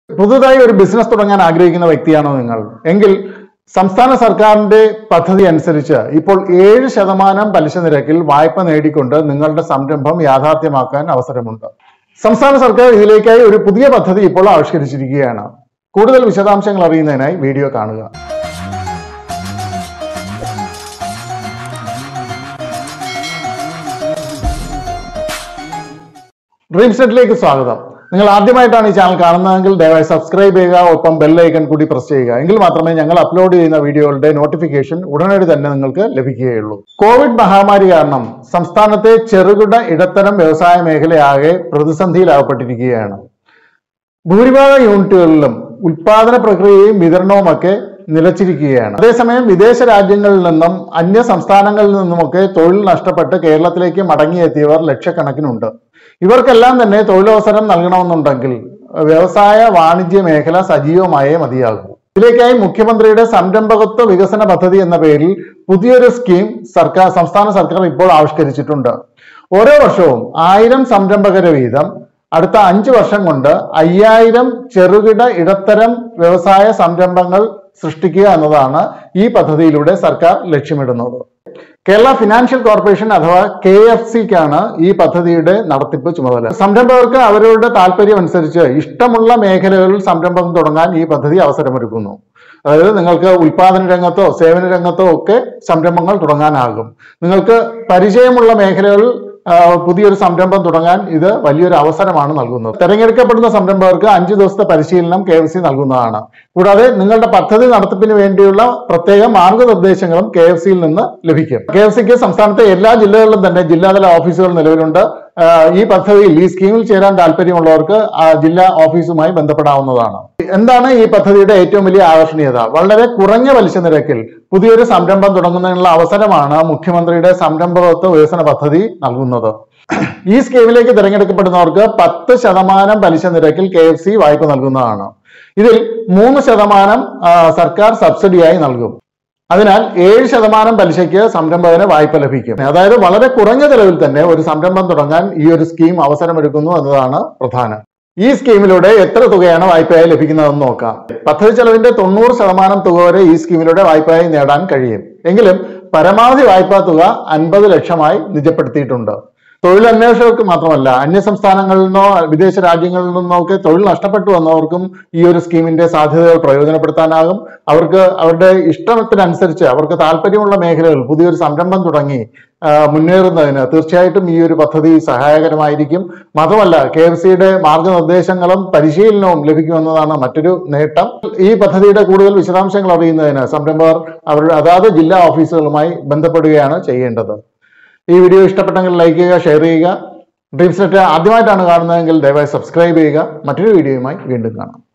പുതുതായി ഒരു ബിസിനസ് തുടങ്ങാൻ ആഗ്രഹിക്കുന്ന വ്യക്തിയാണോ നിങ്ങൾ എങ്കിൽ സംസ്ഥാന സർക്കാരിന്റെ പദ്ധതി അനുസരിച്ച് ഇപ്പോൾ ഏഴ് ശതമാനം പലിശ നിരക്കിൽ വായ്പ നേടിക്കൊണ്ട് നിങ്ങളുടെ സംരംഭം യാഥാർത്ഥ്യമാക്കാൻ അവസരമുണ്ട് സംസ്ഥാന സർക്കാർ ഇതിലേക്കായി ഒരു പുതിയ പദ്ധതി ഇപ്പോൾ ആവിഷ്കരിച്ചിരിക്കുകയാണ് കൂടുതൽ വിശദാംശങ്ങൾ അറിയുന്നതിനായി വീഡിയോ കാണുക ഡ്രീം സെറ്റിലേക്ക് സ്വാഗതം നിങ്ങൾ ആദ്യമായിട്ടാണ് ഈ ചാനൽ കാണുന്നതെങ്കിൽ ദയവായി സബ്സ്ക്രൈബ് ചെയ്യുക ഒപ്പം ബെൽ ഐക്കൺ കൂടി പ്രസ് ചെയ്യുക എങ്കിൽ മാത്രമേ ഞങ്ങൾ അപ്ലോഡ് ചെയ്യുന്ന വീഡിയോകളുടെ നോട്ടിഫിക്കേഷൻ ഉടനടി തന്നെ നിങ്ങൾക്ക് ലഭിക്കുകയുള്ളൂ കോവിഡ് മഹാമാരി കാരണം സംസ്ഥാനത്തെ ചെറുകിട ഇടത്തരം വ്യവസായ മേഖലയാകെ പ്രതിസന്ധിയിലാകപ്പെട്ടിരിക്കുകയാണ് ഭൂരിഭാഗം യൂണിറ്റുകളിലും ഉൽപാദന പ്രക്രിയയും വിതരണവുമൊക്കെ നിലച്ചിരിക്കുകയാണ് അതേസമയം വിദേശ രാജ്യങ്ങളിൽ നിന്നും അന്യ സംസ്ഥാനങ്ങളിൽ നിന്നുമൊക്കെ തൊഴിൽ നഷ്ടപ്പെട്ട് കേരളത്തിലേക്ക് മടങ്ങിയെത്തിയവർ ലക്ഷക്കണക്കിനുണ്ട് ഇവർക്കെല്ലാം തന്നെ തൊഴിലവസരം നൽകണമെന്നുണ്ടെങ്കിൽ വ്യവസായ വാണിജ്യ മേഖല സജീവമായേ മതിയാകൂ ഇതിലേക്കായി മുഖ്യമന്ത്രിയുടെ സംരംഭകത്വ വികസന പദ്ധതി എന്ന പേരിൽ പുതിയൊരു സ്കീം സർക്കാർ സംസ്ഥാന സർക്കാർ ഇപ്പോൾ ആവിഷ്കരിച്ചിട്ടുണ്ട് ഓരോ വർഷവും ആയിരം സംരംഭകരെ വീതം അടുത്ത അഞ്ച് വർഷം കൊണ്ട് അയ്യായിരം ചെറുകിട ഇടത്തരം വ്യവസായ സംരംഭങ്ങൾ സൃഷ്ടിക്കുക എന്നതാണ് ഈ പദ്ധതിയിലൂടെ സർക്കാർ ലക്ഷ്യമിടുന്നത് കേരള ഫിനാൻഷ്യൽ കോർപ്പറേഷൻ അഥവാ കെ എഫ് സിക്കാണ് ഈ പദ്ധതിയുടെ നടത്തിപ്പ് ചുമതല സംരംഭകർക്ക് അവരുടെ താല്പര്യം അനുസരിച്ച് ഇഷ്ടമുള്ള മേഖലകളിൽ സംരംഭം തുടങ്ങാൻ ഈ പദ്ധതി അവസരമൊരുക്കുന്നു അതായത് നിങ്ങൾക്ക് ഉൽപാദന രംഗത്തോ സേവന രംഗത്തോ ഒക്കെ സംരംഭങ്ങൾ തുടങ്ങാനാകും നിങ്ങൾക്ക് പരിചയമുള്ള മേഖലകളിൽ ആ, പുതിയൊരു സംരംഭം തുടങ്ങാൻ ഇത് വലിയൊരു അവസരമാണ് നൽകുന്നത് തെരഞ്ഞെടുക്കപ്പെടുന്ന സംരംഭകർക്ക് അഞ്ചു ദിവസത്തെ പരിശീലനം കെ എഫ് സി നൽകുന്നതാണ് കൂടാതെ നിങ്ങളുടെ പദ്ധതി നടത്തിപ്പിന് വേണ്ടിയുള്ള പ്രത്യേക മാർഗനിർദ്ദേശങ്ങളും കെ എഫ് സിയിൽ നിന്ന് ലഭിക്കും കെ എഫ് സിക്ക് സംസ്ഥാനത്തെ എല്ലാ ജില്ലകളിലും തന്നെ ജില്ലാതല ഓഫീസുകൾ നിലവിലുണ്ട് ആ, ഈ പദ്ധതിയിൽ ഈ സ്കീമിൽ ചേരാൻ താല്പര്യമുള്ളവർക്ക് ആ ജില്ലാ ഓഫീസുമായി ബന്ധപ്പെടാവുന്നതാണ് എന്താണ് ഈ പദ്ധതിയുടെ ഏറ്റവും വലിയ ആകർഷണീയത വളരെ കുറഞ്ഞ പലിശ നിരക്കിൽ പുതിയൊരു സംരംഭം തുടങ്ങുന്നതിനുള്ള അവസരമാണ് മുഖ്യമന്ത്രിയുടെ സംരംഭകത്വ വികസന പദ്ധതി നൽകുന്നത് ഈ സ്കീമിലേക്ക് തിരഞ്ഞെടുക്കപ്പെടുന്നവർക്ക് പത്ത് ശതമാനം പലിശ നിരക്കിൽ കെ എഫ് സി വായ്പ നൽകുന്നതാണ് ഇതിൽ മൂന്ന് ശതമാനം ആ, സർക്കാർ സബ്സിഡിയായി നൽകും അതിനാൽ ഏഴ് ശതമാനം പലിശയ്ക്ക് സംരംഭകന് വായ്പ ലഭിക്കും അതായത് വളരെ കുറഞ്ഞ ചെലവിൽ തന്നെ ഒരു സംരംഭം തുടങ്ങാൻ ഈ ഒരു സ്കീം അവസരമൊരുക്കുന്നു എന്നതാണ് പ്രധാനം ഈ സ്കീമിലൂടെ എത്ര തുകയാണ് വായ്പയായി ലഭിക്കുന്നതെന്ന് നോക്കാം പദ്ധതി ചെലവിന്റെ തൊണ്ണൂറ് ശതമാനം തുക വരെ ഈ സ്കീമിലൂടെ വായ്പയായി നേടാൻ കഴിയും എങ്കിലും പരമാവധി വായ്പാ തുക അൻപത് ലക്ഷമായി നിജപ്പെടുത്തിയിട്ടുണ്ട് തൊഴിലന്വേഷകർക്ക് മാത്രമല്ല അന്യ സംസ്ഥാനങ്ങളിൽ നിന്നോ വിദേശ രാജ്യങ്ങളിൽ നിന്നോ ഒക്കെ തൊഴിൽ നഷ്ടപ്പെട്ടു വന്നവർക്കും ഈ ഒരു സ്കീമിന്റെ സാധ്യതകൾ പ്രയോജനപ്പെടുത്താനാകും അവർക്ക് അവരുടെ ഇഷ്ടത്തിനനുസരിച്ച് അവർക്ക് താല്പര്യമുള്ള മേഖലകൾ പുതിയൊരു സംരംഭം തുടങ്ങി ആ, മുന്നേറുന്നതിന് തീർച്ചയായിട്ടും ഈ ഒരു പദ്ധതി സഹായകരമായിരിക്കും മാത്രമല്ല കെ എഫ് സിയുടെ മാർഗനിർദ്ദേശങ്ങളും പരിശീലനവും ലഭിക്കുമെന്നതാണ് മറ്റൊരു നേട്ടം ഈ പദ്ധതിയുടെ കൂടുതൽ വിശദാംശങ്ങൾ അറിയുന്നതിന് സംരംഭകർ അവരുടെ അതാത് ജില്ലാ ഓഫീസുകളുമായി ബന്ധപ്പെടുകയാണ് ചെയ്യേണ്ടത് ഈ വീഡിയോ ഇഷ്ടപ്പെട്ടെങ്കിൽ ലൈക്ക് ചെയ്യുക ഷെയർ ചെയ്യുക ഡ്രീംസ് നെറ്റ് ആദ്യമായിട്ടാണ് കാണുന്നതെങ്കിൽ ദയവായി സബ്സ്ക്രൈബ് ചെയ്യുക മറ്റൊരു വീഡിയോയുമായി വീണ്ടും കാണാം